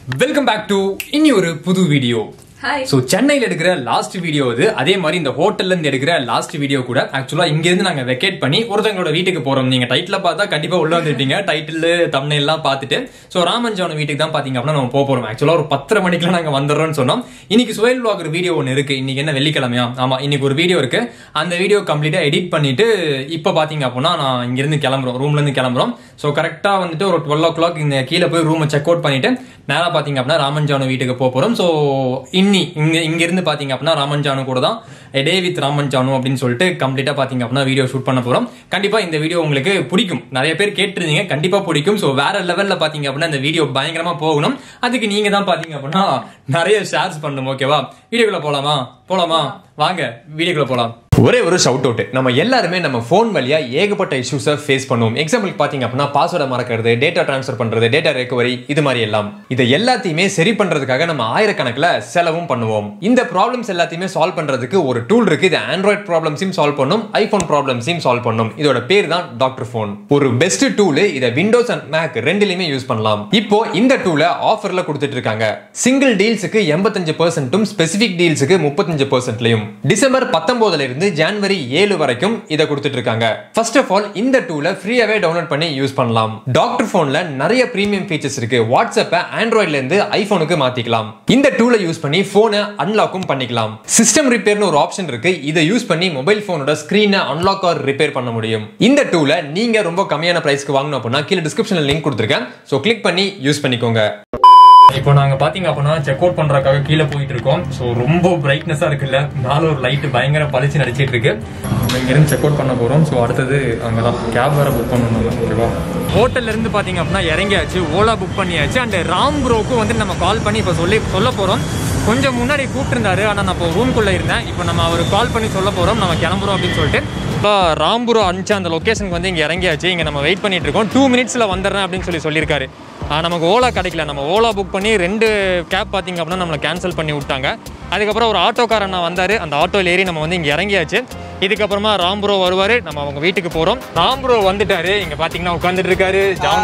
Welcome back to இனி ஒரு புது வீடியோ ஹாய் ஸோ சென்னையில் எடுக்கிற லாஸ்ட் வீடியோ இது அதே மாதிரி இந்த ஹோட்டல்ல இருந்து எடுக்கிற லாஸ்ட் வீடியோ கூட ஆக்சுவலா இங்க இருந்து நாங்க வெக்கேட் பண்ணி ஒருத்தங்களோட வீட்டுக்கு போறோம் நீங்க டைட்டில் பார்த்தா கண்டிப்பா உள்ள வந்துருப்பீங்க டைட்டில் தம்னை எல்லாம் பார்த்துட்டு ஸோ ராமன்ஜான வீட்டுக்கு தான் பாத்தீங்க அப்படின்னா நம்ம போக போறோம் ஆக்சுவலா ஒரு பத்தரை மணிக்கெல்லாம் நாங்க வந்துடுறோம்னு சொன்னோம் இன்னைக்கு சுயல் vlog ஒரு வீடியோ ஒன்று இருக்கு இன்னைக்கு என்ன வெள்ளிக்கிழமையா ஆமா இன்னைக்கு ஒரு வீடியோ இருக்கு அந்த வீடியோ கம்ப்ளீட்டா எடிட் பண்ணிட்டு இப்போ பாத்தீங்க அப்படின்னா நான் இங்க இருந்து கிளம்புறோம் ரூம்ல இருந்து கிளம்புறோம் ஸோ கரெக்டா வந்துட்டு ஒரு டுவெல் ஓ கிளாக் இந்த கீழே போய் ரூமை செக் அவுட் பண்ணிட்டு நேரா பாத்தீங்க அப்படின்னா ராமன்ஜானு வீட்டுக்கு போக போறோம் ஸோ இன்னி இங்க இங்க இருந்து பாத்தீங்க அப்படின்னா ராமன்ஜானு கூட தான் டே வித் ராமன்ஜானு அப்படின்னு சொல்லிட்டு கம்ப்ளீட்டா பாத்தீங்க அப்படின்னா வீடியோ ஷூட் பண்ண போறோம் கண்டிப்பா இந்த வீடியோ உங்களுக்கு பிடிக்கும் நிறைய பேர் கேட்டிருந்தீங்க கண்டிப்பா பிடிக்கும் ஸோ வேற லெவல்ல பாத்தீங்க அப்படின்னா இந்த வீடியோ பயங்கரமா போகணும் அதுக்கு நீங்க தான் பாத்தீங்க அப்படின்னா நிறைய ஷேர்ஸ் பண்ணணும் ஓகேவா வீடியோக்குள்ள போலாமா போலாமா வாங்க வீடியோக்குள்ள போலாம் ஒரே ஒரு ஷவுட் அவுட் நம்ம எல்லாருமே நம்ம ஃபோன் வழியா ஏகப்பட்ட இஷ்யூஸை ஃபேஸ் பண்ணுவோம் எக்ஸாம்பிள் பாத்தீங்க அப்படின்னா பாஸ்வேர்டை மறக்கிறது டேட்டா ட்ரான்ஸ்ஃபர் பண்றது டேட்டா ரெக்கவரி இது மாதிரி எல்லாம் இதை எல்லாத்தையுமே சரி பண்றதுக்காக நம்ம ஆயிரக்கணக்கில் செலவும் பண்ணுவோம் இந்த ப்ராப்ளம்ஸ் எல்லாத்தையுமே சால்வ் பண்றதுக்கு ஒரு டூல் இருக்கு இது ஆண்ட்ராய்ட் ப்ராப்ளம்ஸையும் சால்வ் பண்ணும் ஐபோன் ப்ராப்ளம்ஸையும் சால்வ் பண்ணும் இதோட பேர் தான் டாக்டர் ஃபோன் ஒரு பெஸ்ட் டூல் இதை விண்டோஸ் அண்ட் மேக் ரெண்டுலயுமே யூஸ் பண்ணலாம் இப்போ இந்த டூலை ஆஃபர்ல கொடுத்துட்டு இருக்காங்க சிங்கிள் டீல்ஸுக்கு எண்பத்தஞ்சு பர்சன்ட்டும் ஸ்பெசிபிக் டீல்ஸுக்கு முப்பத்தஞ்சு பர்சன்ட்லயும் டிசம்பர் பத்தொன்பதுல இருந்து ஜனவரி ஏழு வரைக்கும் இதை கொடுத்துட்டு இருக்காங்க ஃபர்ஸ்ட் ஆஃப் ஆல் இந்த டூலை ஃப்ரீயாவே டவுன்லோட் பண்ணி யூஸ் பண்ணலாம் டாக்டர் போன்ல நிறைய பிரீமியம் ஃபீச்சர்ஸ் இருக்கு வாட்ஸ்அப்பை ஆண்ட்ராய்ட்ல இருந்து ஐபோனுக்கு மாத்திக்கலாம் இந்த டூலை யூஸ் பண்ணி போனை அன்லாக்கும் பண்ணிக்கலாம் சிஸ்டம் ரிப்பேர்னு ஒரு ஆப்ஷன் இருக்கு இதை யூஸ் பண்ணி மொபைல் போனோட ஸ்கிரீனை அன்லாக் ஆர் ரிப்பேர் பண்ண முடியும் இந்த டூலை நீங்க ரொம்ப கம்மியான பிரைஸ்க்கு வாங்கணும் அப்படின்னா கீழே டிஸ்கிரிப்ஷன்ல லிங்க் கொடுத்துருக்கேன் ஸோ கிளிக் பண்ணி யூஸ் பண்ணிக்கோங்க இப்போ நாங்க பாத்தீங்க அப்படின்னா செக் அவுட் பண்றதுக்காக கீழே போயிட்டு இருக்கோம் சோ ரொம்ப பிரைட்னஸா இருக்குல்ல மேல ஒரு லைட் பயங்கர பளிச்சு நடிச்சிட்டு இருக்கு இங்க இருந்து செக் அவுட் பண்ண போறோம் சோ அடுத்தது அங்கதான் கேப் வேற புக் பண்ணணும் ஓகேவா ஹோட்டல்ல இருந்து பாத்தீங்க அப்படின்னா இறங்கியாச்சு ஓலா புக் பண்ணியாச்சு அண்ட் ராம் ப்ரோக்கும் வந்து நம்ம கால் பண்ணி இப்போ சொல்லி சொல்ல போறோம் கொஞ்சம் முன்னாடி கூப்பிட்டுருந்தாரு ஆனா நான் இப்போ ரூம்குள்ள இருந்தேன் இப்போ நம்ம அவருக்கு கால் பண்ணி சொல்ல போறோம் நம்ம கிளம்புறோம் அப்படின்னு சொல்லிட்டு இப்போ ராம்புரம் அனுப்பிச்ச அந்த லொக்கேஷனுக்கு வந்து இங்கே இறங்கியாச்சு இங்கே நம்ம வெயிட் பண்ணிட்டு இருக்கோம் டூ மினிட்ஸில் வந்துடுறேன் அப்படின்னு சொல்லி சொல்லியிருக்காரு ஆஹ் நமக்கு ஓலா கிடைக்கல நம்ம ஓலா புக் பண்ணி ரெண்டு கேப் பார்த்தீங்க அப்படின்னா நம்மளை கேன்சல் பண்ணி விட்டாங்க அதுக்கப்புறம் ஒரு ஆட்டோக்காரன் நான் வந்தார் அந்த ஆட்டோவில் ஏறி நம்ம வந்து இங்கே இறங்கியாச்சு இதுக்கப்புறமா ராம்புரோ வருவார் நம்ம அவங்க வீட்டுக்கு போகிறோம் ராம்புரோ வந்துட்டாரு இங்கே பார்த்தீங்கன்னா உட்காந்துட்டு இருக்காரு ஜானு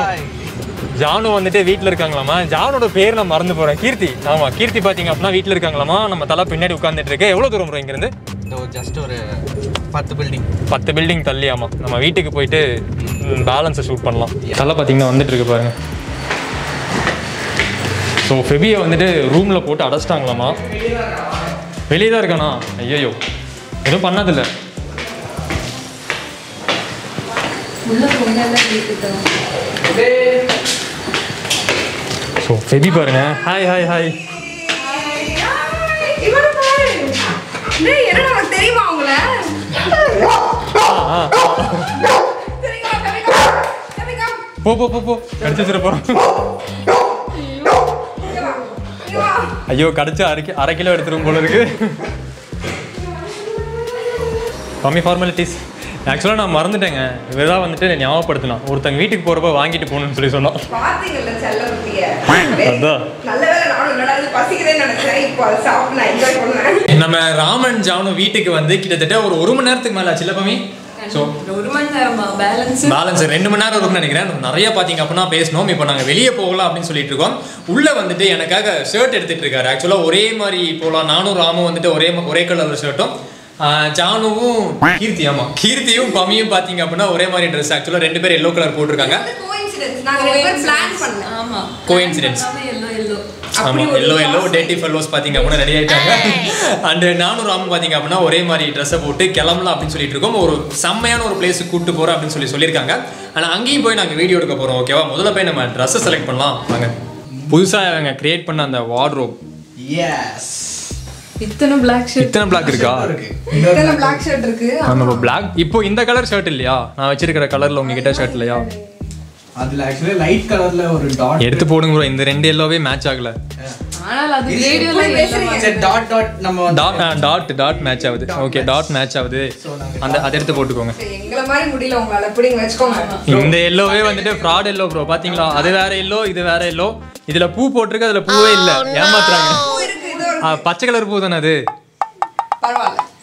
ஜானு வந்துட்டு வீட்டில் இருக்காங்களாமா ஜானோட பேர் நான் மறந்து போகிறேன் கீர்த்தி ஆமாம் கீர்த்தி பார்த்தீங்க அப்படின்னா வீட்டில் இருக்காங்களாமா நம்ம தலை பின்னாடி உட்காந்துட்டு இருக்கு எவ்வளோ தூரம் bro இங்கேருந்து இதோ ஜஸ்ட் ஒரு பத்து பில்டிங் பத்து பில்டிங் தள்ளி ஆமாம் நம்ம வீட்டுக்கு போயிட்டு பேலன்ஸை ஷூட் பண்ணலாம் தலை பார்த்தீங்கன்னா வந்துட்டு இருக்கு பாருங்க ஸோ ஃபெபியை வந்துட்டு ரூமில் போட்டு அடைச்சிட்டாங்களாமா வெளியே தான் இருக்கானா ஐயோ எதுவும் பண்ணதில்ல உள்ள போங்க எல்லாம் கேட்டுட்டோம் ஸோ ஃபெபி பாருங்க ஹாய் ஹாய் ஹாய் இவனை பாரு டேய் என்னடா உனக்கு தெரியுமா அவங்கள தெரியுமா கவிகா கவிகா போ போ போ போ கடிச்சு வச்சிட போகிறோம் இங்க வா இங்க வா ஐயோ கடிச்சு அரை கி- அரை கிலோ எடுத்துரும் போல இருக்கு கம்மி ஃபார்மாலிட்டிஸ் ஆக்சுவலாக நான் மறந்துட்டேங்க இவர் தான் வந்துட்டு ஞாபகப்படுத்தினான் ஒருத்தங்க வீட்டுக்கு போகிறப்ப வாங்கிட்டு போகணும்னு சொல்லி சொன்னான் பாத்தீங்கல்ல செல்ல குட்டிய அதான். நல்ல வேளை நானும் என்னடா இது பசிக்குதேன்னு நினைச்சேன் இப்போ அதை சாப்பிட்டு நான் என்ஜாய் பண்ணேன் நம்ம ராமன் ஜானு வீட்டுக்கு வந்து கிட்டத்தட்ட ஒரு ஒரு மணி நேரத்துக்கு மேலே ஆச்சு பமி ஸோ ஒரு மணி நேரமா பேலன்ஸ் பேலன்ஸ் ரெண்டு மணி நேரம் இருக்கும்னு நினைக்கிறேன் நிறைய பார்த்தீங்க அப்படின்னா பேசணும் இப்போ நாங்கள் வெளியே போகலாம் அப்படின்னு சொல்லிட்டு இருக்கோம் உள்ள வந்துட்டு எனக்காக ஷர்ட் எடுத்துட்டு இருக்காரு ஆக்சுவலாக ஒரே மாதிரி போகலாம் நானும் ராமும் வந்துட்டு ஒரே ம- ஒரே கலர் ஷர்ட்டும் ஜானுவும் கீர்த்தி ஆமா கீர்த்தியும் பமியும் பார்த்தீங்க அப்படின்னா ஒரே மாதிரி ட்ரெஸ் ஆக்சுவலாக ரெண்டு பேரும் எல்லோ கலர் போட்டிருக்காங்க கோயின்சிடென்ஸ் நாங்க ரெண்டு பேரும் பிளான் பண்ணோம் ஆமா Coincidence. எல்லோ எல்லோ ஆமா எல்லோ எல்லோ டேட்டி ஃபெல்லோஸ் பாத்தீங்க அப்படின்னா ரெடி ஆயிட்டாங்க அண்ட் நானும் ராமும் பாத்தீங்க அப்படின்னா ஒரே மாதிரி ட்ரெஸ்ஸை போட்டு கிளம்பலாம் அப்படின்னு சொல்லிட்டு இருக்கோம் ஒரு செம்மையான ஒரு பிளேஸுக்கு கூட்டு போறோம் அப்படின்னு சொல்லி சொல்லியிருக்காங்க ஆனா அங்கேயும் போய் நாங்க வீடியோ எடுக்க போறோம் ஓகேவா முதல்ல போய் நம்ம ட்ரெஸ்ஸை செலக்ட் பண்ணலாம் வாங்க புதுசா அவங்க கிரியேட் பண்ண அந்த வார்ட்ரோப் எஸ் இத்தனை பிளாக் ஷர்ட் இத்தனை பிளாக் இருக்கா இருக்கு இத்தனை பிளாக் ஷர்ட் இருக்கு நம்ம இப்போ பிளாக் இப்போ இந்த கலர் ஷர்ட் இல்லையா நான் வச்சிருக்கிற கலர்ல உங்ககிட்ட ஷர்ட் இல்லையா அதுல ஆக்சுவலி லைட் கலர்ல ஒரு டாட் எடுத்து போடுங்க bro. இந்த ரெண்டு எல்லோவே மேட்ச் ஆகல ஆனால் அது இது ரேடியோல போய் பேசுறீங்க. சரி டாட் டாட் நம்ம வந்து- டாட் டாட் டாட் மேட்ச் ஆகுது ஓகே டாட் மேட்ச் ஆகுது அந்த அதை எடுத்து போட்டுக்கோங்க சரி, எங்களை மாதிரி முடியல உங்களால எப்படிங்க வச்சுக்கோங்க இந்த எல்லோவே வந்துட்டு ஃப்ராட் எல்லோ ப்ரோ பாத்தீங்களா அது வேற எல்லோ இது வேற எல்லோ இதுல பூ போட்டிருக்கு அதுல பூவே இல்ல ஏமாத்துறாங்க பூ இருக்கு இது ஒரு ஆ, பச்சை கலர் பூ தானே அது பரவாயில்ல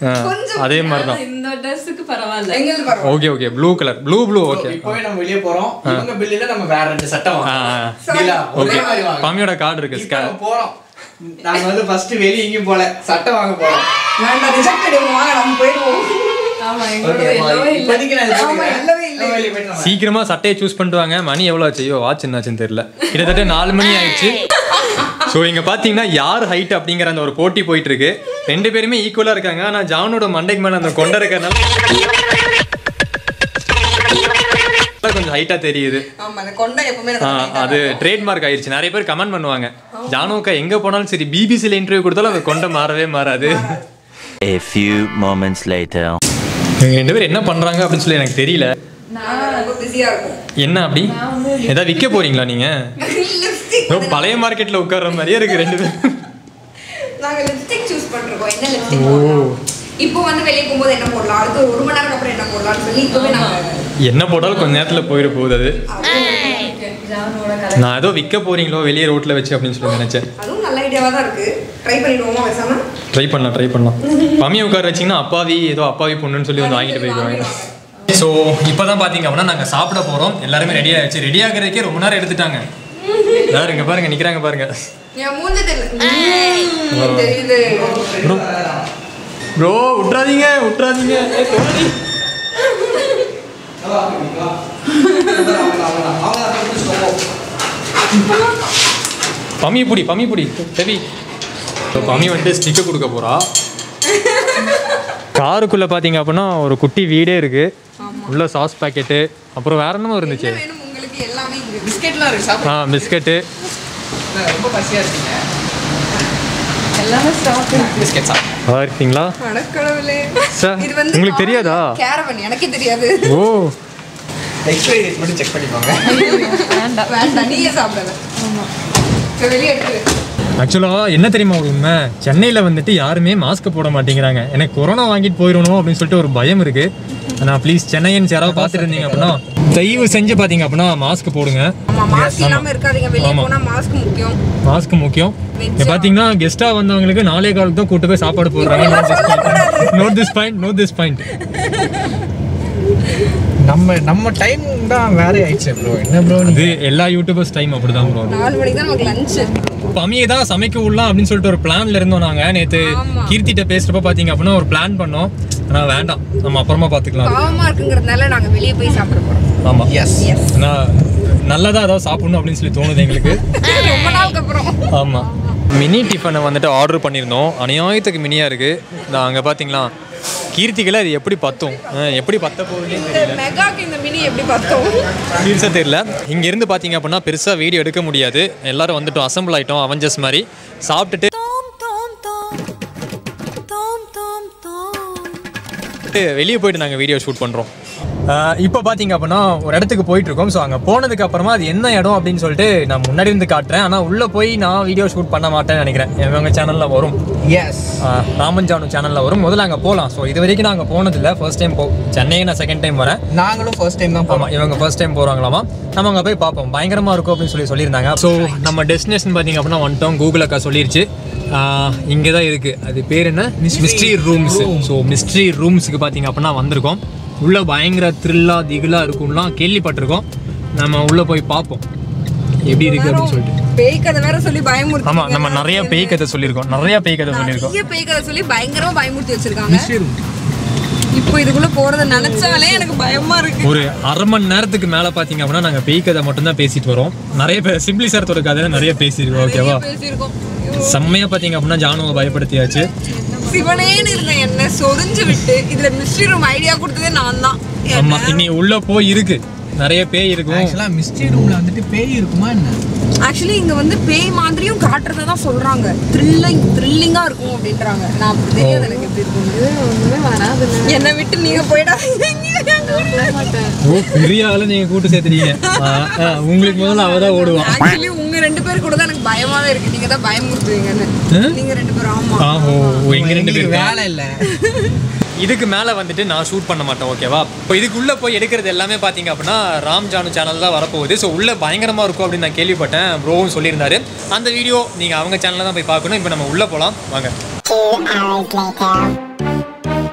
கொஞ்சம் அதே மாதிரி தான் இந்த ட்ரெஸ்ஸுக்கு பரவாயில்ல எங்களுக்கு பரவாயில்ல okay okay blue colour blue blue okay இப்போவே நம்ம வெளியே போறோம் இவங்க பில்லுல நம்ம வேற ரெண்டு சட்டை வாங்கலாம் இல்ல, ஒரே ஓகே மாதிரி வாங்கலாம். பம்மியோட கார்டு இருக்கு இப்ப ஸ்கே நம்ம போறோம் நாங்க வந்து ஃபர்ஸ்ட் வெளிய எங்கேயும் போல சட்டை வாங்க போறோம் வேண்டாம் ரிஜெக்ட் வாங்க நம்ம போயிடுவோம் ஆமா எங்களோட Okay, எல்லோவே இல்ல இப்போதைக்கு நான் இது ஆமா, போட்டுக்கிறேன். இல்லவே இல்லை. நம்ம வெளிய போயிட்டு நம்ம- சீக்கிரமா சட்டையை சூஸ் பண்ணிட்டு வாங்க மணி எவ்வளோ ஆச்சு ஐயோ வாட்ச் என்னாச்சுன்னு தெரியல கிட்டத்தட்ட நாலு மணி ஆயிடுச்சு ஸோ இங்க பாத்தீங்கன்னா யார் ஹைட் அப்படிங்கிற அந்த ஒரு போட்டி போயிட்டு இருக்கு ரெண்டு பேருமே ஈக்குவலா இருக்காங்க ஆனா ஜானோட மண்டைக்கு மேல அந்த கொண்டை இருக்கறனால கொஞ்சம் ஹைட்டா தெரியுது ஆமா அந்த கொண்டை எப்பவுமே ஆ, எனக்கு height ஆ அது ட்ரேட்மார்க் ஆயிருச்சு நிறைய பேர் கமெண்ட் பண்ணுவாங்க ஜானுக்கா எங்க போனாலும் சரி பிபிசியில் இன்டர்வியூ கொடுத்தாலும் அது கொண்டை மாறவே மாறாது A few moments later. இவங்க ரெண்டு பேரும் என்ன பண்றாங்க அப்படின்னு சொல்லி எனக்கு தெரியல நாங்க ரொம்ப பிஸியா இருக்கும் என்ன அப்படி ஏதாவது விற்க போறீங்களா நீங்க லிப்ஸ்டிக் ஏதோ பழைய மார்க்கெட்ல உட்கார்ற மாதிரியே இருக்கு ரெண்டு பேரும் நாங்க லிப்ஸ்டிக் சூஸ் பண்றோம் என்ன லிப்ஸ்டிக் போடலாம் இப்போ வந்து வெளிய போகும்போது என்ன போடலாம் அடுத்து ஒரு மணி நேரம் அப்புறம் என்ன போடலாம்னு சொல்லி இப்பவே நாங்க என்ன போட்டாலும் கொஞ்ச நேரத்துல போயிட போகுது அது ஜானோட கலர் நான் ஏதோ விற்க போறீங்களோ வெளியே ரோட்ல வச்சு அப்படின்னு சொல்லி நினைச்சேன் அதுவும் நல்ல ஐடியாவா தான் இருக்கு ட்ரை பண்ணிடுவோமா பேசாம ட்ரை பண்ணலாம் ட்ரை பண்ணலாம் பம்மியை உட்கார வச்சிங்கன்னா அப்பாவி ஏதோ அப்பாவி பொண்ணுன்னு சொல்லி வந்து வாங்கிட்டு போய்க்குவாங்க ஸோ இப்போ தான் பார்த்தீங்க அப்படின்னா நாங்கள் சாப்பிட போகிறோம் எல்லாருமே ரெடி ஆயிடுச்சு ரெடி ஆகிறதுக்கே ரொம்ப நேரம் எடுத்துட்டாங்க யார் இங்க பாருங்க நிக்கிறாங்க பாருங்க என் மூஞ்ச தெரியல ம், தெரியுது ப்ரோ ப்ரோ விட்றாதீங்க விட்றாதீங்க ஏய், தோழி. பம்மி புடி பம்மி புடி செவி பம்மி வந்துட்டு ஸ்டிக்கை கொடுக்க போறா காருக்குள்ள பாத்தீங்க அப்படின்னா ஒரு குட்டி வீடே இருக்கு உள்ள சாஸ் பாக்கெட்டு அப்புறம் வேற என்னமோ இருந்துச்சு என்ன வேணும் உங்களுக்கு எல்லாமே இங்க இருக்கு பிஸ்கெட்லாம் இருக்கு சாப்பிட ஆ பிஸ்கட்டு ரொம்ப பசியா இருக்கீங்க எல்லாமே ஸ்டாக் இருக்கு பிஸ்கெட் சாப்பிடுங்க நல்லா இருக்கீங்களா அடக்கடவுளே சார், இது வந்து உங்களுக்கு தெரியாதா? கேரவன் எனக்கே தெரியாது ஓ எக்ஸ்பைரி டேட் மட்டும் செக் பண்ணிக்கோங்க வேண்டாம் வேண்டாம் நீயே சாப்பிடல ஆமா சரி, வெளியே எடுத்து ஆக்சுவலாக என்ன தெரியுமா ஒரு உண்மை சென்னையில் வந்துட்டு யாருமே மாஸ்க் போட மாட்டேங்கிறாங்க எனக்கு கொரோனா வாங்கிட்டு போயிடணும் அப்படின்னு சொல்லிட்டு ஒரு பயம் இருக்கு ஆனால் ப்ளீஸ் சென்னையன்ஸ் யாராவது பார்த்துட்டு இருந்தீங்க அப்படின்னா தயவு செஞ்சு பார்த்தீங்க அப்படின்னா மாஸ்க் போடுங்க ஆமா மாஸ்க் இல்லாம இருக்காதீங்க வெளியே ஆமா. போனா மாஸ்க் முக்கியம் மாஸ்க் முக்கியம் இங்க பார்த்தீங்கன்னா கெஸ்ட்டாக வந்தவங்களுக்கு நாலே காலுக்கு தான் கூட்டு போய் சாப்பாடு போடுறாங்க note this point note this point நம்ம நம்ம டைம் தான் வேற ஆயிடுச்சு ப்ரோ என்ன ப்ரோ இது எல்லா யூடியூபர்ஸ் டைம் அப்படிதான் ப்ரோ நாலு மணிக்கு தான் நமக்கு லஞ்ச் பமியை தான் சமைக்க விடலாம் அப்படின்னு சொல்லிட்டு ஒரு பிளான்ல இருந்தோம் நாங்க நேத்து ஆமா. கீர்த்திட்ட பேசுறப்ப பாத்தீங்க அப்படின்னா ஒரு பிளான் பண்ணோம் ஆனா வேண்டாம் நம்ம அப்புறமா பாத்துக்கலாம் அது. பாவமா இருக்குங்கிறதுனால நாங்க வெளியே போய் சாப்பிட போறோம் ஆமா எஸ் எஸ் ஆனா நல்லதா ஏதாவது சாப்பிடணும் அப்படின்னு சொல்லி தோணுது எங்களுக்கு ரொம்ப நாளுக்கு அப்புறம் ஆமா மினி டிஃபனை வந்துட்டு ஆர்டர் பண்ணியிருந்தோம் அநியாயத்துக்கு மினியா இருக்கு நான் அங்க பாத்தீங்களா கீர்த்திகளை அது எப்படி பத்தும் அஹ் எப்படி பத்த போகுதுன்னு தெரியல மெகாக்கு இந்த மினி எப்படி பார்த்தோம் சீரியஸாக தெரியல இங்க இருந்து பாத்தீங்க அப்படின்னா பெருசா வீடியோ எடுக்க முடியாது எல்லாரும் வந்துட்டோம் அசம்பிள் ஆயிட்டோம் அவஞ்சஸ் மாதிரி சாப்பிட்டுட்டு வெளியே போயிட்டு நாங்கள் வீடியோ ஷூட் பண்ணுறோம் இப்போ பார்த்தீங்க அப்படின்னா ஒரு இடத்துக்கு போயிட்டு இருக்கோம் ஸோ அங்கே போனதுக்கு அப்புறமா அது என்ன இடம் அப்படின்னு சொல்லிட்டு நான் முன்னாடி இருந்து காட்டுறேன் ஆனால் உள்ளே போய் நான் வீடியோ ஷூட் பண்ண மாட்டேன்னு நினைக்கிறேன் இவங்க சேனலில் வரும் எஸ் ஆஹ் ராமன் ஜானு சேனலில் வரும் முதல்ல அங்கே போகலாம் ஸோ இது வரைக்கும் நாங்கள் போனதில்லை ஃபர்ஸ்ட் டைம் போ சென்னையை நான் செகண்ட் டைம் வரேன் நாங்களும் ஃபர்ஸ்ட் டைம் தான் ஆமாம் இவங்க ஃபர்ஸ்ட் டைம் போகிறாங்களாமா நம்ம அங்கே போய் பார்ப்போம் பயங்கரமாக இருக்கும் அப்படின்னு சொல்லி சொல்லியிருந்தாங்க ஸோ நம்ம டெஸ்டினேஷன் பார்த்தீங்க அப்படின்னா வந்துட்டோம் கூகுள் அக்கா சொல்லிருச்சு இங்கே தான் இருக்குது அது பேர் என்ன மிஸ்ட்ரி ரூம்ஸ் ஸோ மிஸ்ட்ரி ரூம்ஸுக்கு பார்த்தீங்க அப்படின்னா வந்திருக்கோம் உள்ளே பயங்கர த்ரில்லா திகிலா இருக்கும்லாம் கேள்விப்பட்டிருக்கோம் நம்ம உள்ளே போய் பார்ப்போம் எப்படி இருக்குது அப்படின்னு சொல்லிட்டு பேய் கதை வேற சொல்லி பயமுறுத்தி ஆமாம் நம்ம நிறைய பேய் கதை சொல்லியிருக்கோம் நிறைய பேய் கதை சொல்லியிருக்கோம் நிறைய பேய் கதை சொல்லி பயங்கரமா பயமுறுத்தி வச்சிருக்காங்க இப்போ இதுக்குள்ள போறத நினைச்சாலே எனக்கு பயமா இருக்கு ஒரு அரை மணி நேரத்துக்கு மேலே பார்த்தீங்க அப்படின்னா நாங்கள் பேய் கதை மட்டும்தான் பேசிட்டு வரோம் நிறைய பேர் சிம்பிளி சாரத்தோட கதை நிறைய பேசியிருக்கோம் ஓகேவா பேசியிருக்கோம் செம்மையா பார்த்தீங்க அப்படின்னா ஜானுவை பயப்படுத்தியாச்சு சிவனேன்னு இருந்த என்ன சொரிஞ்சு விட்டு இதுல மிஸ்ட்ரி ரூம் ஐடியா கொடுத்ததே நான் தான் ஆமா இனி உள்ள போய் இருக்கு நிறைய பேய் இருக்கும் ஆக்சுவலா மிஸ்ட்ரி ரூம்ல வந்துட்டு பேய் இருக்குமா என்ன ஆக்சுவலி இங்க வந்து பேய் மாதிரியும் காட்டுறதா தான் சொல்றாங்க த்ரில்லிங் த்ரில்லிங்கா இருக்கும் அப்படின்றாங்க நான் அப்படி தெரியாது எனக்கு எப்படி இருக்கும் ஒண்ணுமே வராது என்னை விட்டு நீங்க போயிடாதீங்க மாட்டேன் ஓ பெரிய ஆளு நீங்க கூட்டு சேர்த்துறீங்க ஆ, ஆ, உங்களுக்கு முதல்ல அவ தான் ஓடுவான் ஆக்சுவலி உங்க ரெண்டு பேர் கூட தான் எனக்கு பயமாவே இருக்கு நீங்க தான் பயமுறுத்துவீங்கன்னு நீங்க ரெண்டு பேரும் ஆமா ஆ, ஓ ஓ, எங்க ரெண்டு எங்களுக்கு பேரும் வேலை இல்ல இதுக்கு மேல வந்துட்டு நான் ஷூட் பண்ண மாட்டேன் ஓகேவா இப்போ இதுக்குள்ள போய் எடுக்கிறது எல்லாமே பாத்தீங்க அப்படின்னா ராம் ஜானு சேனல் தான் வரப்போகுது ஸோ உள்ள பயங்கரமா இருக்கும் அப்படின்னு நான் கேள்விப்பட்டேன் ப்ரோவும் சொல்லியிருந்தாரு அந்த வீடியோ நீங்க அவங்க சேனல்ல தான் போய் பார்க்கணும் இப்போ நம்ம உள்ள போலாம் வாங்க Two hours later.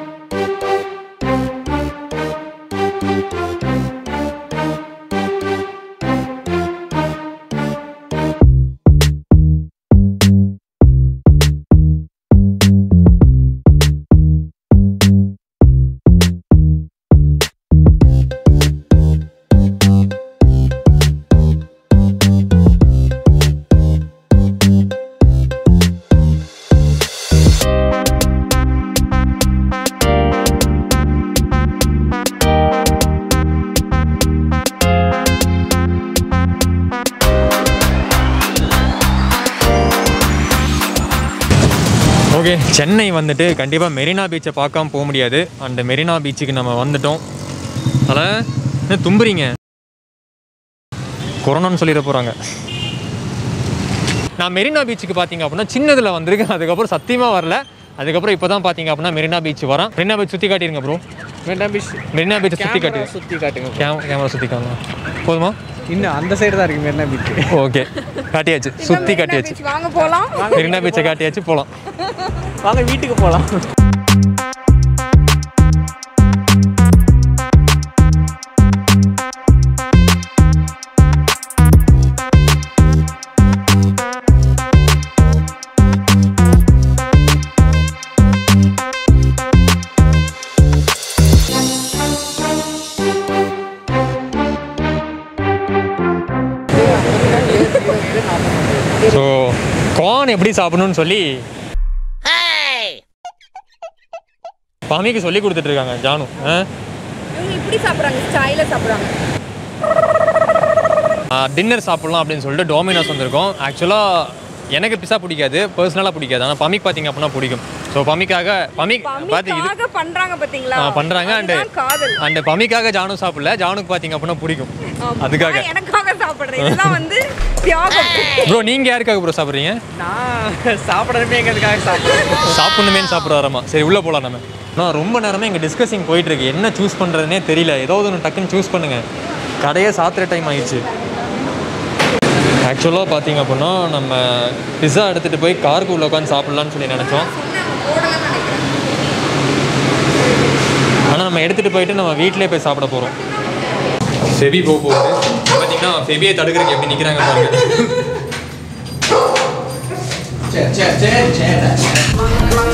Okay Chennai வந்துட்டு கண்டிப்பாக மெரினா பீச்சை பார்க்காம போக முடியாது அந்த மெரினா பீச்சுக்கு நம்ம வந்துட்டோம் அதில் என்ன தும்புறீங்க கொரோனான்னு சொல்லிட போகிறாங்க நான் மெரினா பீச்சுக்கு பார்த்தீங்க அப்படின்னா சின்னதில் வந்திருக்கேன் அதுக்கப்புறம் சத்தியமாக வரல அதுக்கப்புறம் இப்போ தான் பார்த்தீங்க அப்படின்னா மெரினா பீச் வரேன் மெரினா பீச் சுற்றி காட்டிடுங்க ப்ரோ வேண்டாம் பிஷ் மெரினா பீச்சை சுற்றி காட்டு சுற்றி காட்டுங்க கேம் கேமரா சுற்றி காங்க போதுமா இன்னும் அந்த சைடு தான் இருக்கு மெரினா பீச் ஓகே காட்டியாச்சு சுற்றி காட்டியாச்சு Beach வாங்க போலாம் மெரினா பீச்சை காட்டியாச்சு போகலாம் வாங்க வீட்டுக்கு போகலாம் ஸோ கார்ன் எப்படி சாப்பிடணும்னு சொல்லி பாமிக்கு சொல்லி கொடுத்துட்டு இருக்காங்க ஜானு ஆ? இவங்க இப்படி சாப்பிடுறாங்க ஸ்டைல சாப்பிடுறாங்க டின்னர் சாப்பிடலாம் அப்படின்னு சொல்லிட்டு டோமினோஸ் வந்திருக்கோம் ஆக்சுவலாக எனக்கு பிஸா பிடிக்காது பர்சனலாக பிடிக்காது ஆனால் பமிக் பார்த்தீங்க அப்படின்னா பிடிக்கும் ஸோ பமிக்காக பமிக் பார்த்து இது பமிக்காக பண்றாங்க பாத்தீங்களா ஆ, பண்றாங்க அண்ட் அதுதான் காதல் அண்ட் பமிக்காக ஜானு சாப்பிடல ஜானுக்கு பார்த்தீங்க அப்படின்னா பிடிக்கும் ஆமா. அதுக்காக நான் எனக்காக சாப்பிடுறேன் இதெல்லாம் வந்து தியாகம் ப்ரோ நீங்கள் யாருக்காக ப்ரோ சாப்பிட்றீங்க நான் சாப்பிடணுமே எங்கிறதுக்காக சாப்பிடுறேன் சாப்பிடணுமேனு சாப்பிட வரமா சரி உள்ளே போகலாம் நம்ம நான் ரொம்ப நேரமே இங்கே டிஸ்கஸிங் போயிட்டு இருக்கு என்ன சூஸ் பண்ணுறதுனே தெரியல ஏதாவது ஒன்று டக்குன்னு சூஸ் பண்ணுங்க கடையே சாத்துற டைம் ஆயிடுச்சு ஆக்சுவலாக பார்த்தீங்க அப்படின்னா நம்ம பிஸா எடுத்துகிட்டு போய் காருக்கு உள்ள உட்காந்து சாப்பிட்லான்னு சொல்லி நினச்சோம் ஆனால் நம்ம எடுத்துகிட்டு போயிட்டு நம்ம வீட்டிலே போய் சாப்பிட போகிறோம் ஃபெபி போக போகுது பார்த்தீங்கன்னா ஃபெபியை தடுக்கிறதுக்கு எப்படி நிற்கிறாங்க பாருங்க சரி சரி சரி சரி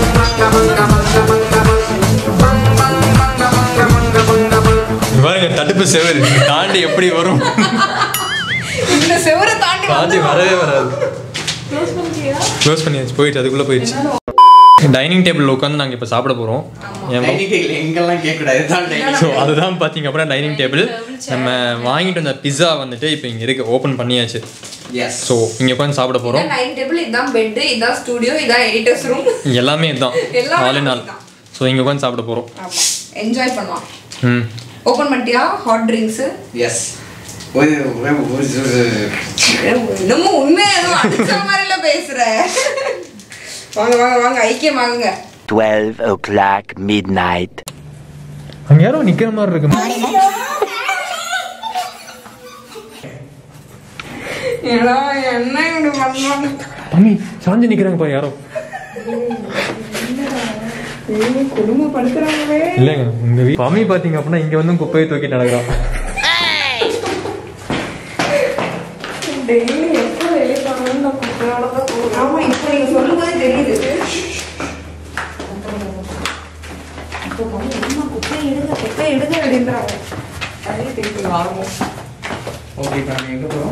இங்க பாருங்க தடுப்பு செவரு தாண்டி எப்படி வரும் இந்த செவரை தாண்டி தாண்டி வரவே வராது க்ளோஸ் பண்ணியாச்சு போயிடுச்சு அதுக்குள்ளே போயிடுச்சு டைனிங் டேபிள் உட்காந்து நாங்கள் இப்போ சாப்பிட போகிறோம் ஏன் bro? டைனிங் டேபிள் எங்கெல்லாம் கேட்கக்கூடாது இதுதான் டைனிங் ஸோ அதுதான் பார்த்தீங்க அப்படின்னா டைனிங் டேபிள் நம்ம வாங்கிட்டு வந்த பிஸா வந்துட்டு இப்போ இங்கே இருக்கு ஓப்பன் பண்ணியாச்சு எஸ் ஸோ இங்கே உட்காந்து சாப்பிட போகிறோம் டைனிங் டேபிள் இதான் பெட் இதான் ஸ்டுடியோ இதான் எடிட்டர்ஸ் ரூம் எல்லாமே இதுதான் எல்லாமே ஆல் இன் ஆல் இதுதான். ஸோ இங்கே உட்காந்து சாப்பிட போகிறோம் ஆமா என்ஜாய் பண்ணலாம் ம் ஓபன் பண்ணிட்டியா ஹாட் ட்ரிங்க்ஸ் எஸ் ஒரு ஒரு- ஒரு- என்னமோ உண்மையா எதுவும் அடிச்ச மாதிரில பேசுற வாங்க வாங்க வாங்க ஐக்கியமாகுங்க 12 o'clock midnight. அங்கே யாரோ நிற்கிற மாதிரி இருக்கு ஏடா என்ன இப்படி பண்ணுவாங்க அம்மி சாஞ்சு நிற்கிறாங்க பா யாரோ குடும்பப்படுத்துறாங்களே இல்லைங்க உங்க வீ மம்மி பார்த்தீங்க அப்படின்னா இங்கே வந்து குப்பையை தூக்கி நடக்கிறாங்க டெய்லி எப்போ வெளியே போனாலும் நான் குப்பையோட தான் போவேன் ஆமா இப்போ நீங்க சொல்லும் போதே தெரியுது அப்போ வந்து, அம்மா, குப்பையை எடுங்க குப்பையை எடுங்க அப்படின்றாங்க அதே திருப்பி ஆகும் ஓகே இப்போ நாங்கள் எங்கே போகிறோம்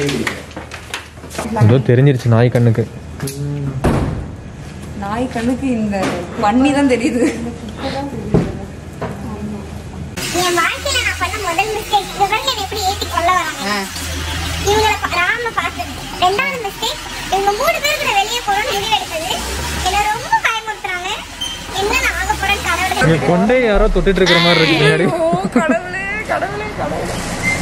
ஏதோ தெரிஞ்சிருச்சு நாய் கண்ணுக்கு நாய் கண்ணுக்கு இந்த பண்ணி தான் தெரியுது என் வாழ்க்கையில நான் பண்ண முதல் மிஸ்டேக் இவங்க என்னை எப்படி ஏத்தி கொள்ள வராங்க இவங்களை பா- ராம பார்த்தது ரெண்டாவது மிஸ்டேக் இவங்க மூணு பேர் கூட வெளியே போறோம்னு முடிவு எடுத்தது என்ன ரொம்ப பயமுறுத்துறாங்க என்ன நான் ஆக போறேன்னு கடவுளை இங்கே கொண்டே யாரோ தொட்டுட்டு இருக்கிற மாதிரி இருக்கு பின்னாடி ஓ கடவுளே கடவுளே கடவுளே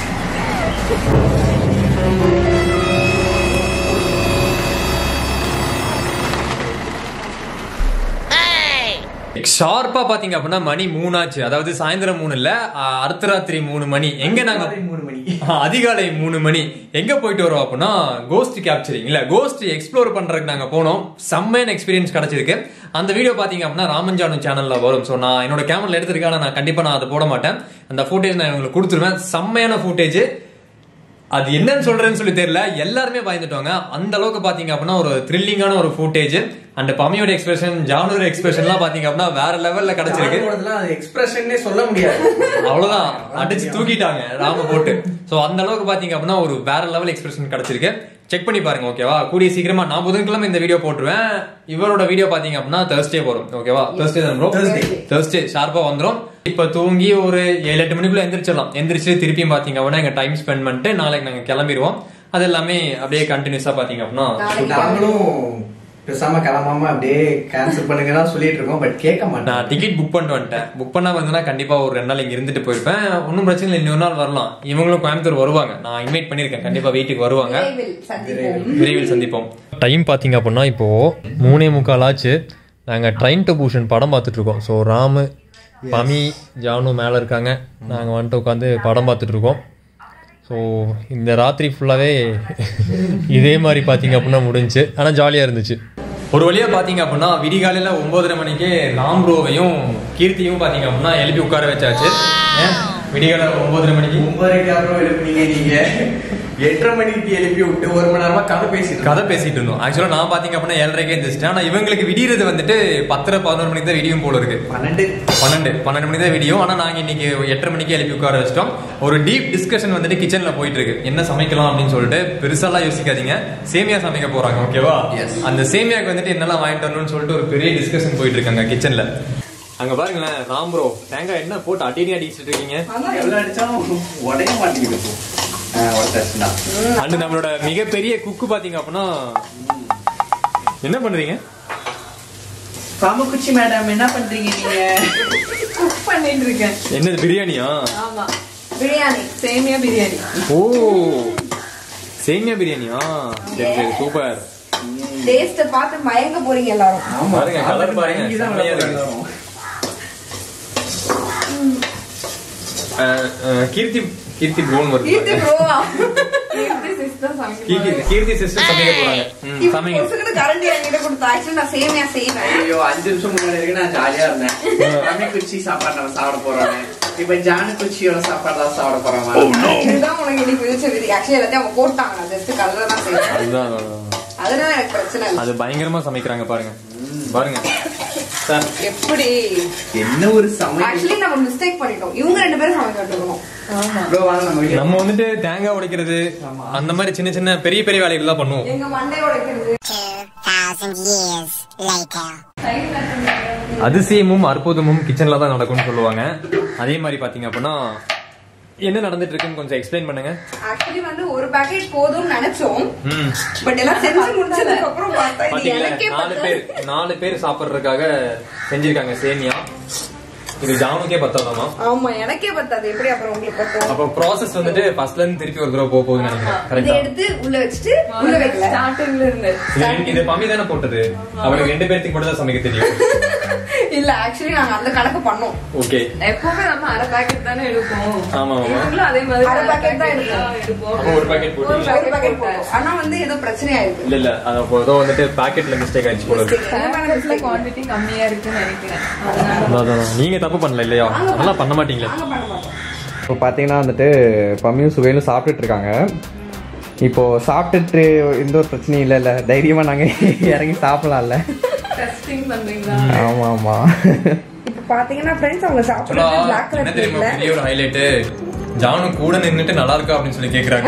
ஷார்ப்பாக பார்த்தீங்க அப்படின்னா மணி மூணாச்சு அதாவது சாயந்தரம் மூணு இல்லை அர்த்தராத்திரி மூணு மணி எங்க நாங்க மூணு மணி ஆ, அதிகாலை மூணு மணி எங்க போயிட்டு வரோம் அப்படின்னா கோஸ்ட் கேப்சரிங் இல்ல கோஸ்ட் எக்ஸ்ப்ளோர் பண்றதுக்கு நாங்க போனோம் செம்மையான எக்ஸ்பீரியன்ஸ் கிடைச்சிருக்கு அந்த வீடியோ பாத்தீங்க அப்படின்னா ராமஞ்சானு சேனல்ல வரும் ஸோ நான் என்னோட கேமரா எடுத்திருக்கேன் ஆனா நான் கண்டிப்பா நான் அதை போட மாட்டேன் அந்த ஃபுட்டேஜ் நான் உங்களுக்கு கொடுத்துருவேன் செம்மையான ஃபுட்டேஜ் அது என்னன்னு சொல்றேன்னு சொல்லி தெரியல எல்லாருமே பயந்துட்டாங்க அந்த அளவுக்கு பாத்தீங்க அப்படின்னா ஒரு த்ரில்லிங்கான ஒரு ஃபுட்டேஜ் அந்த பமியோட எக்ஸ்பிரஷன் ஜானோட எக்ஸ்பிரஷன்லாம் பாத்தீங்க அப்படின்னா வேற லெவல்ல கிடைச்சிருக்கு போனதுலாம் அது எக்ஸ்பிரஷன்னே சொல்ல முடியாது அவ்வளவுதான் அடிச்சு தூக்கிட்டாங்க ராம போட்டு சோ அந்த அளவுக்கு பாத்தீங்க அப்படின்னா ஒரு வேற லெவல் எக்ஸ்பிரஷன் கிடைச்சிருக்கு செக் பண்ணி பாருங்க ஓகேவா கூடிய சீக்கிரமா நான் புதன்கிழமை இந்த வீடியோ போட்டுருவேன் இவரோட வீடியோ பாத்தீங்க அப்படின்னா தேர்ஸ்டே வரும் ஓகேவா தேர்ஸ்டே தான் ப்ரோ Thursday. தேர்ஸ்டே ஷார்ப்பா வந்துரும் இப்ப தூங்கி ஒரு ஏழு எட்டு மணிக்குள்ள எந்திரிச்சிடலாம் எந்திரிச்சு திருப்பியும் பாத்தீங்க அப்படின்னா எங்க டைம் ஸ்பெண்ட் பண்ணிட்டு நாளைக்கு நாங்க கிளம்பிடுவோம் அது எல்லாமே அப்படியே கண்டினியூஸா பாத்தீங்க அப்படின்னா நாங்களும் பேசாம கிளம்பாம அப்படியே கேன்சல் பண்ணுங்க தான் சொல்லிட்டு இருக்கோம் பட் கேட்க மாட்டேன் நான் டிக்கெட் புக் பண்ணிட்டு வந்துட்டேன் புக் பண்ணா வந்தேன்னா கண்டிப்பா ஒரு ரெண்டு நாள் இங்க இருந்துட்டு போயிருப்பேன் ஒன்றும் பிரச்சனை இல்லை இன்னொரு நாள் வரலாம் இவங்களும் கோயம்புத்தூர் வருவாங்க நான் இன்வைட் பண்ணிருக்கேன் கண்டிப்பா வீட்டுக்கு வருவாங்க விரைவில் சந்திப்போம் விரைவில் சந்திப்போம் டைம் பார்த்தீங்க அப்படின்னா இப்போ மூணே முக்கால் ஆச்சு நாங்கள் ட்ரெயின் டு பூஷன் படம் பார்த்துட்டு இருக்கோம் ஸோ ராமு பமி ஜானு மேலே இருக்காங்க நாங்கள் வந்துட்டு உட்காந்து படம் பார்த்துட்டு இருக்கோம் ஸோ இந்த ராத்திரி ஃபுல்லாகவே இதே மாதிரி பார்த்தீங்க அப்படின்னா முடிஞ்சுச்சு ஆனால் ஜாலியாக இருந்துச்சு ஒரு வழியாக பார்த்தீங்க அப்படின்னா விடிகாலையில் ஒன்பதரை மணிக்கு ராம்ரோவையும் கீர்த்தியும் பார்த்தீங்க அப்படின்னா எழுப்பி உட்கார வச்சாச்சு ஏன் விடிகாலை ஒன்பதரை மணிக்கு ஒன்பதரைக்கு அப்புறம் எழுப்புனீங்க நீங்க எட்டரை மணிக்கு எழுப்பி விட்டு ஒரு மணி நேரமா கதை பேசிட்டு கதை பேசிட்டு இருந்தோம் ஆக்சுவலா நான் பாத்தீங்க அப்படின்னா ஏழரைக்கே இருந்துச்சு ஆனா இவங்களுக்கு விடியறது வந்துட்டு பத்தரை பதினோரு மணிக்கு தான் விடியும் போல இருக்கு பன்னெண்டு பன்னெண்டு பன்னெண்டு மணி தான் விடியும் ஆனா நாங்க இன்னைக்கு எட்டரை மணிக்கு எழுப்பி உட்கார வச்சிட்டோம் ஒரு டீப் டிஸ்கஷன் வந்துட்டு கிச்சன்ல போயிட்டு இருக்கு என்ன சமைக்கலாம் அப்படின்னு சொல்லிட்டு பெருசாலாம் யோசிக்காதீங்க சேமியா சமைக்க போறாங்க ஓகேவா Yes. அந்த சேமியாக்கு வந்துட்டு என்னெல்லாம் வாங்கிட்டு வரணும்னு சொல்லிட்டு ஒரு பெரிய டிஸ்கஷன் போயிட்டு இருக்காங்க கிச்சன்ல அங்க பாருங்களேன் ராம் ப்ரோ தேங்காய் என்ன போட்டு அடி அடி அடிச்சிட்டு இருக்கீங்க எவ்வளவு அடிச்சாலும் உடைய மாட்டேங்குது இப்போ. ஆ, உடைச்சாச்சுன்னா. அண்ட் நம்மளோட மிகப்பெரிய குக்கு பாத்தீங்க அப்படின்னா என்ன பண்றீங்க பாம்புக்குச்சி மேடம் என்ன பண்றீங்க நீங்க குக் பண்ணிட்டு இருக்கேன் என்னது பிரியாணியா ஆமா பிரியாணி சேமியா பிரியாணி ஓ சேமியா பிரியாணியா சரி சரி சூப்பர் டேஸ்ட பார்த்து மயங்க போறீங்க எல்லாரும் ஆமா. பாருங்க, colour பாருங்க, இங்கதான் செம்மையா இருக்கு. வரும். அஹ், அஹ், கீர்த்தி கீர்த்தி ப்ரோன் கீர்த்தி வருது ப்ரோவா கீர்த்தி சிஸ்டர் சமைக்க கீர்த்தி கீர்த்தி சிஸ்டர் சமைக்க போறாங்க ம், இப்ப சமைங்க பொசுக்குன்னு கரண்டி என்கிட்ட கொடுத்தா ஆக்சுவலி நான் சேமியா செய்வேன் ஐயோ அஞ்சு நிமிஷம் முன்னாடி வரைக்கும் நான் ஜாலியா இருந்தேன் ரமி குச்சி சாப்பாடு நம்ம சாப்பிட போறோம் இப்ப ஜானு குச்சியோட சாப்பாடு தான் சாப்பிட போறோம் இதுதான் உனக்கு இன்னைக்கு பிடிச்ச விதி ஆக்சுவலி எல்லாத்தையும் அவங்க போட்டாங்க நான் ஜஸ்ட் கலர் தான் செய்வேன் அதுதான் அதுதான், அதுதான். அதனால எனக்கு பிரச்சனை இல்லை அது பயங்கரமா சமைக்கிறாங்க பாருங்க பாருங்க சார் எப்படி என்ன ஒரு சமையல் ஆக்சுவலி நம்ம மிஸ்டேக் பண்ணிட்டோம் இவங்க ரெண்டு பேரும் சமைக்க விட்டுருக்கணும் bro, வாங்க நம்ம வீட்டுக்கு. நம்ம வந்துட்டு தேங்காய் உடைக்கிறது அந்த மாதிரி சின்ன சின்ன பெரிய பெரிய வேலைகள் தான் பண்ணுவோம் எங்க மண்டை உடைக்கிறது 2,000 years later. அதிசயமும் அற்புதமும் கிச்சன்ல தான் நடக்கும்னு சொல்லுவாங்க அதே மாதிரி பாத்தீங்க அப்படின்னா என்ன நடந்துட்டு இருக்குன்னு கொஞ்சம் எக்ஸ்பிளைன் பண்ணுங்க ஆக்சுவலி வந்து ஒரு பாக்கெட் போதும்னு நினைச்சோம் ம் பட் எல்லாம் செஞ்சு முடிச்சதுக்கு அப்புறம் பார்த்தா இது பாத்தீங்களா எனக்கே நாலு பத்தாது. பேர் நாலு பேர் சாப்பிடுறதுக்காக செஞ்சிருக்காங்க சேமியா இது ஜாமுக்கே பத்தாதாமா ஆமா எனக்கே பத்தாது எப்படி அப்புறம் உங்களுக்கு பத்தும் அப்போ ப்ராசஸ் வந்துட்டு ஃபர்ஸ்ட்ல இருந்து திருப்பி ஒரு தடவை போக போகுதுன்னு நினைக்கிறேன் இதை கரெக்டா எடுத்து உள்ள வச்சுட்டு உள்ள வைக்கல ஸ்டார்டிங்ல இருந்து இது பம்மி தானே போட்டது அவருக்கு ரெண்டு பேர்த்துக்கு மட்டும் தான் சமைக்க தெரியும் இல்ல ஆக்சுவலி நாங்க அந்த கணக்கு பண்ணோம் ஓகே எப்பவுமே நம்ம அரை பாக்கெட் தானே எடுப்போம் ஆமா, ஆமா. இவங்களும் அதே மாதிரி அரை packet தான் தான் எடுப்போம் அப்போ ஒரு பாக்கெட் போட்டு ஒரு பாக்கெட் போட்டோம் ஆனா வந்து ஏதோ பிரச்சனை ஆயிருக்கு இல்ல இல்ல அது அப்போ ஏதோ வந்துட்டு பாக்கெட்ல மிஸ்டேக் ஆயிடுச்சு போல இருக்கு பாக்கெட்ல குவாண்டிட்டி கம்மியா இருக்குன்னு நினைக்கிறேன் அதனால அதான், அதான். நீங்க தப்பு பண்ணல இல்லையா அதெல்லாம் பண்ண மாட்டீங்களே நாங்க பண்ண மாட்டோம் இப்போ பார்த்தீங்கன்னா வந்துட்டு பம்மியும் சுவையிலும் சாப்பிட்டுட்டு இருக்காங்க இப்போ சாப்பிட்டுட்டு எந்த ஒரு பிரச்சனையும் இல்லை இல்லை தைரியமாக நாங்கள் இறங்கி சாப்பிடலாம்ல டெஸ்டிங் பண்றீங்களா ஆமாம் ஆமாம் இப்ப பாத்தீங்கன்னா ஃப்ரெண்ட்ஸ் அவங்க சாப்பிடுறது பிளாக் என்ன கலர் தெரியுமா பிளேட்ல பெரிய ஒரு ஹைலைட் ஜானு கூட நின்னுட்டு நல்லா இருக்கா அப்படின்னு சொல்லி கேக்குறாங்க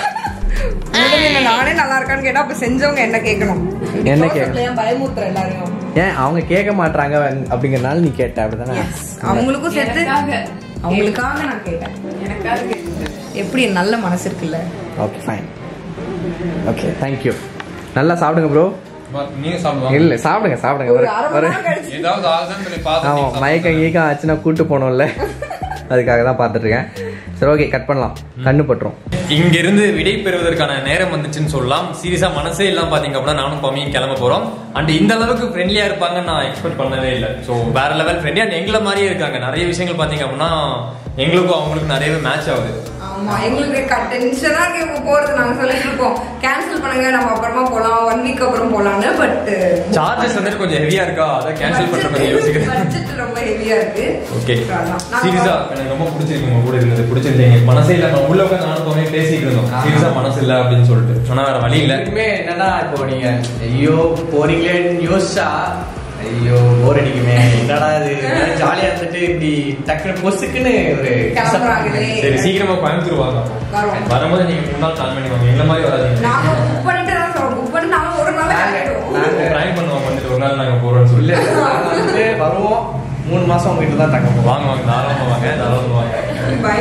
நானே நல்லா இருக்கான்னு கேட்டா அப்ப செஞ்சவங்க என்ன கேட்கணும் என்ன தோசை கேட்கணும்? ஏன் பயமுறுத்துற எல்லாரையும் ஏன் அவங்க கேட்க மாட்டாங்க அப்படிங்கறனால நீ கேட்ட அப்படிதானே அவங்களுக்கும் சேர்த்து எனக்காக அவங்களுக்காக நான் கேட்டேன் எனக்காக கேக்குறேன். எப்படி நல்ல மனசு இருக்குல்ல ஓகே ஃபைன் ஓகே தேங்க்யூ நல்லா சாப்பிடுங்க ப்ரோ நீங்க சாப்பிடுவாங்க இல்லை சாப்பிடுங்க சாப்பிடுங்க ஒரு ஒரு அரை ஒரு மணி நேரம் கழிச்சு ஏதாவது ஆகுதான்னு சொல்லி பார்த்து ஆமாம் நீங்க மயக்கம் கீக்கம் ஆச்சுன்னா கூட்டு போகணும்ல அதுக்காக தான் பார்த்துட்டு இருக்கேன் சரி ஓகே கட் பண்ணலாம் கண்ணு பட்டுரும் இங்க இருந்து விடை பெறுவதற்கான நேரம் வந்துச்சுன்னு சொல்லலாம் சீரியஸா மனசே எல்லாம் பாத்தீங்க அப்படின்னா நானும் பம்மியும் கிளம்ப போறோம் அண்ட் இந்த அளவுக்கு ஃப்ரெண்ட்லியா இருப்பாங்கன்னு நான் எக்ஸ்பெக்ட் பண்ணவே இல்லை ஸோ வேற லெவல் ஃப்ரெண்ட்லி அண்ட் எங்களை மாதிரியே இருக்காங்க நிறைய விஷயங்கள் பாத்தீங்க அப்படின்னா எங்களுக்கும் அவங்களுக்கும் நிறையவே மேட்ச் ஆகுது ஆமா எங்களுக்கு டென்ஷனா இருக்கு இவங்க போறது நாங்க சொல்லிட்டு இருக்கோம் கேன்சல் பண்ணுங்க நம்ம அப்புறமா போலாம் ஒன் வீக் அப்புறம் போலாம்னு பட் சார்ஜஸ் வந்துட்டு கொஞ்சம் ஹெவியா இருக்கா அதை கேன்சல் பண்ற கொஞ்சம் யோசிக்கிறேன் பட்ஜெட் ரொம்ப ஹெவியா இருக்கு ஓகே So, அதான். நாங்க சீரியஸா எனக்கு ரொம்ப பிடிச்சிருக்கு உங்க கூட இருந்தது பிடிச்சிருந்தீங்க மனசே இல்ல நம்ம உள்ள உட்காந்து நானும் போனே பேசிட்டு இருந்தோம் சீரியஸா மனசு இல்ல அப்படின்னு சொல்லிட்டு ஆனா வேற வழி இல்ல எனக்குமே என்னன்னா இப்போ நீங்க ஐயோ போறீங்களேன்னு யோசிச்சா ஐயோ போர் அடிக்குமே என்னடா இது ஜாலியா இருந்துட்டு இப்படி டக்குனு பொசுக்குன்னு ஒரு கிளம்புறாங்களே. சரி சீக்கிரமா கோயம்புத்தூர் வாங்க வரோம். வரும்போது நீங்க மூணு நாள் பிளான் பண்ணி வாங்க எங்களை மாதிரி வராதீங்க நாங்க புக் பண்ணிட்டு தான் சொல்றோம் புக் பண்ணி நாங்க ஒரு நாள் நாங்க- கிளம்பிடுவோம் நாங்க- ட்ராய் பண்ணுவோம் வந்துட்டு ஒரு நாள் நாங்க போறோம்னு சொல்லி இல்ல இல்ல, நாங்க வந்துட்டு வருவோம் மூணு மாசம் உங்ககிட்ட தான் தங்க போவோம் வாங்க வாங்க தாராளமா வாங்க தாராளமா வாங்க பயங்கரமான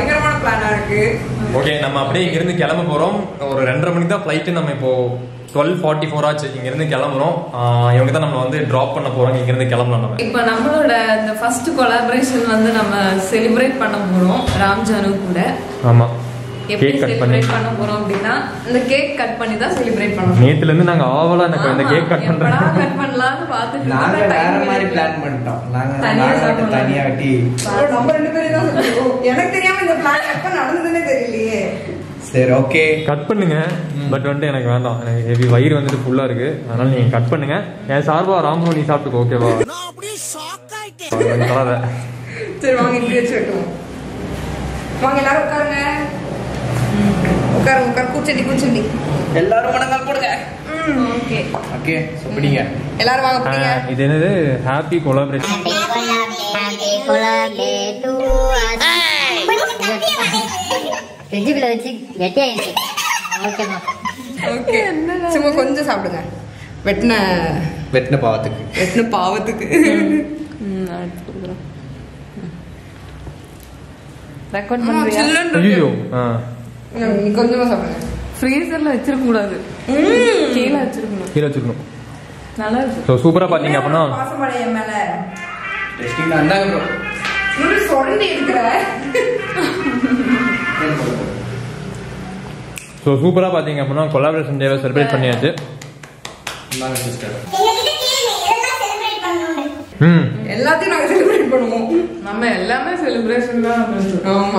பிளானா இருக்கு ஓகே நம்ம அப்படியே இங்கிருந்து கிளம்ப போறோம் ஒரு ரெண்டரை மணிக்கு தான் ஃபிளைட்டு நம்ம இப்போ டுவெல் ஃபார்ட்டி ஃபோர் ஆச்சு இங்கிருந்து கிளம்புறோம் ஆஹ் இவங்க தான் நம்ம வந்து டிராப் பண்ண போறோம் இங்கிருந்து கிளம்பலாம் நம்ம இப்போ நம்மளோட இந்த ஃபர்ஸ்ட் கொலாபரேஷன் வந்து நம்ம செலிப்ரேட் பண்ண போறோம் ராம்ஜானு கூட ஆமா எப்படி கேக் கட் பண்ணி செலிப்ரேட் பண்ண போறோம் அப்படின்னா இந்த கேக் கட் பண்ணி தான் செலிப்ரேட் பண்ண போறோம் நேத்துல இருந்து நாங்க ஆவலா எனக்கு இந்த கேக் கட் எப்படா பண்றேன் கட் பண்ணலாம்னு பார்த்துட்டு நாங்க இருந்தோம். வேற time மாதிரி இல்லை. பிளான் பண்ணிட்டோம் நாங்க தனியா நாங்க மட்டும் சாப்பிடலாம். தனியா வெட்டி நம்ம ரெண்டு பேரும் தான் சொல்லுவோம் எனக்கு தெரியாம இந்த பிளான் எப்ப நடந்ததுன்னே தெரியலையே சரி ஓகே கட் பண்ணுங்க பட் வந்துட்டு எனக்கு வேண்டாம் எனக்கு ஹெவி வயிறு வந்துட்டு ஃபுல்லா இருக்கு அதனால நீங்க கட் பண்ணுங்க என் சார்பா ராம்போ நீ சாப்பிட்டுக்கோ ஓகேவா தராத சரி வாங்க இப்படி வச்சு வெட்டுவோம் வாங்க எல்லாரும் உட்காருங்க உட்காருங்க உட்காரு கூச்சண்டி கூச்சண்டி எல்லாரும் மனங்கள் போடுங்க ஓகே ஓகே பிடிங்க எல்லாரும் வாங்க பிடிங்க ஆஹ் இது என்னது ஹாப்பி கொலாபரேஷன் ஃப்ரிட்ஜுக்குள்ள வச்சு கெட்டியாயிடுச்சு ஓகேம்மா ஓகே சும்மா கொஞ்சம் சாப்பிடுங்க வெட்டின வெட்டின பாவத்துக்கு வெட்டின பாவத்துக்கு ரெக்கார்ட் ஆமா, பண்றியா சில்லுன்னு இருக்கு. ஐயோ ஆ நீ கொஞ்சமா சாப்பிடுங்க ஃப்ரீசர்ல வச்சிருக்க கூடாது கீழே வச்சிருக்கணும் கீழே வச்சுக்கணும் நல்லா இருக்கு ஸோ சூப்பரா பாத்தீங்க அப்படின்னா பாசமடை என் மேல டெஸ்டிங் தான் இந்தாங்க ப்ரோ இன்னும் சுரண்டி இருக்கிற ஸோ சூப்பரா பாத்தீங்க அப்படின்னா கொலாபரேஷன் டேவை செலிப்ரேட் பண்ணியாச்சு இந்தாங்க சிஸ்டர் ம் எல்லாத்தையும் நாங்க செலிப்ரேட் பண்ணுவோம் நம்ம எல்லாமே செலிப்ரேஷன் தான் பண்றோம் ஆமா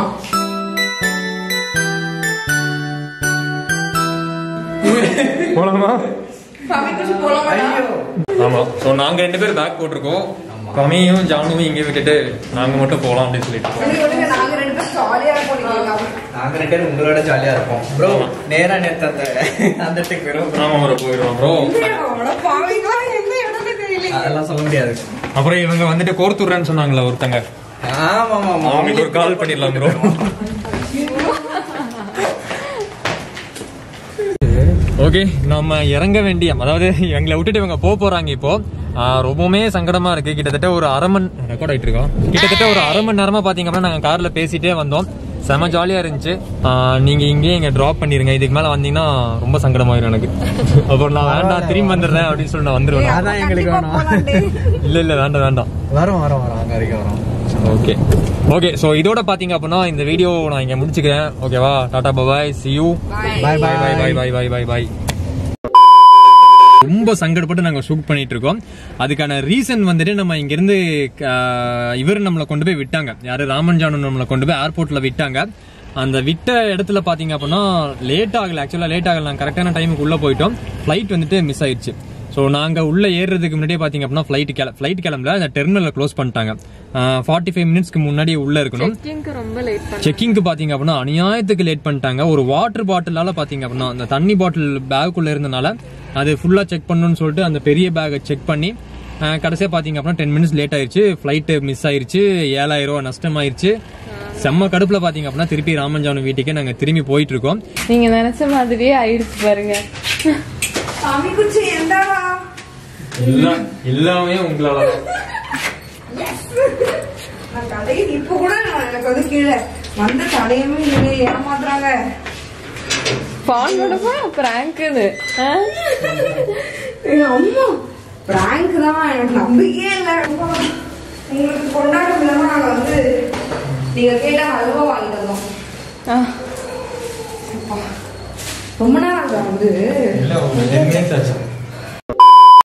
போலாமா சாமி குச்சி போலாமா ஆமா ஸோ நாங்க ரெண்டு பேரும் பேக் போட்டிருக்கோம் கமியும் ஜானுவும் இங்கே விட்டுட்டு நாங்க மட்டும் போலாம் அப்படின்னு சொல்லிட்டு சரி, விடுங்க, நாங்க ரெண்டு பேரும் ஜாலியா இருப்போம் நீங்க இல்லாம. நாங்க ரெண்டு பேரும் உங்களோட ஜாலியா இருப்போம் ப்ரோ நேரா நேத்து அந்த அந்த இடத்துக்கு வரும் ஆமா ப்ரோ போயிடுவோம் ப்ரோ அட பாவிங்களா, எந்த இடம்னு தெரியலையே. அதெல்லாம் சொல்ல முடியாது அப்புறம் இவங்க வந்துட்டு கோர்த்துடுறேன்னு சொன்னாங்களா ஒருத்தங்க ஆமா ஆமா ஆமா அவங்களுக்கு ஒரு கால் பண்ணிடலாம் ப்ரோ ஓகே நம்ம இறங்க வேண்டிய அதாவது எங்களை விட்டுட்டு இவங்க போக போறாங்க இப்போ ஆஹ் ரொம்பவுமே சங்கடமா இருக்கு கிட்டத்தட்ட ஒரு அரை மணி ரெக்கார்ட் ஆயிட்டு இருக்கோம் கிட்டத்தட்ட ஒரு அரை மணி நேரமா பாத்தீங்க அப்படின்னா நாங்க கார்ல பேசிட்டே வந்தோம் செம ஜாலியா இருந்துச்சு ஆஹ் நீங்க இங்கேயே இங்க டிராப் பண்ணிருங்க இதுக்கு மேல வந்தீங்கன்னா ரொம்ப சங்கடமாயிரும் எனக்கு அப்புறம் நான் வேண்டாம் திரும்பி வந்துடுறேன் அப்படின்னு சொல்லி நான் வந்துருவேன் அதான் எங்களுக்கு கண்டிப்பா வேணும் போலான்டே. இல்ல இல்ல வேண்டாம் வேண்டாம் வரோம் வரோம் வரோம் அங்க வரைக்கும் வரோம் ஓகே ஓகே ஸோ இதோட பாத்தீங்க அப்படின்னா இந்த வீடியோ நான் இங்க முடிச்சுக்கிறேன் ஓகேவா tata bubye see you bye bye bye bye bye bye bye bye ரொம்ப சங்கடப்பட்டு நாங்க ஷூட் பண்ணிட்டு இருக்கோம் அதுக்கான ரீசன் வந்துட்டு நம்ம இங்க இருந்து இவர் நம்மளை கொண்டு போய் விட்டாங்க யாரு ராமன் ஜானு நம்மளை கொண்டு போய் ஏர்போர்ட்ல விட்டாங்க அந்த விட்ட இடத்துல பாத்தீங்க அப்படின்னா லேட் ஆகல ஆக்சுவலா லேட் ஆகல நாங்க கரெக்டான டைமுக்கு உள்ள போயிட்டோம் ஃபிளைட் வந்துட்டு மிஸ் ஆயிடுச்சு ஸோ நாங்க உள்ள ஏறுறதுக்கு முன்னாடியே பாத்தீங்க அப்படின்னா ஃபிளைட் கிள ஃபிளைட் கிளம்பல அந்த டெர்மினலை க்ளோஸ் பண்ணிட்டாங்க ஃபார்ட்டி ஃபைவ் மினிட்ஸ்க்கு முன்னாடி உள்ள இருக்கணும் செக்கிங்க்கு ரொம்ப லேட் பண்ண செக்கிங்க்கு பாத்தீங்க அப்படின்னா அநியாயத்துக்கு லேட் பண்ணிட்டாங்க ஒரு வாட்டர் பாட்டிலால பாத்தீங்க அப்படின்னா அந்த தண்ணி பாட்டில் பேக்குள்ள இருந்தனால அது ஃபுல்லா செக் பண்ணணும்னு சொல்லிட்டு அந்த பெரிய பேக்கை செக் பண்ணி அஹ், கடைசியா பாத்தீங்க அப்படின்னா டென் மினிட்ஸ் லேட் ஆயிருச்சு ஃபிளைட் மிஸ் ஆயிருச்சு ஏழாயிரம் ரூபாய் நஷ்டம் ஆயிருச்சு செம்ம கடுப்புல பாத்தீங்க அப்படின்னா திருப்பி ராமஞ்சானு வீட்டுக்கே நாங்க திரும்பி போயிட்டு இருக்கோம் நீங்க நினைச்ச மாதிரியே ஆயிடுச்சு பாருங்க சாமி குச்சி எந்தாடா எல்லாம் எல்லாமே உங்களால நான் கடையில் இப்ப கூட நான் எனக்கு வந்து கீழே வந்த தடையுமே இல்லையே ஏமாத்துறாங்க பால் கொடுப்பா பிராங்க்னு ஏய், அம்மா பிராங்க் தான் எனக்கு நம்பிக்கையே இல்லை உங்களுக்கு கொண்டாடும் விதமா நாங்க வந்து நீங்க கேட்ட அல்வா வாங்கி தந்தோம் அப்பா. ரொம்ப நேரம் ஆகுதா வந்து இல்ல ஒரு டென் மினிட்ஸ் ஆச்சு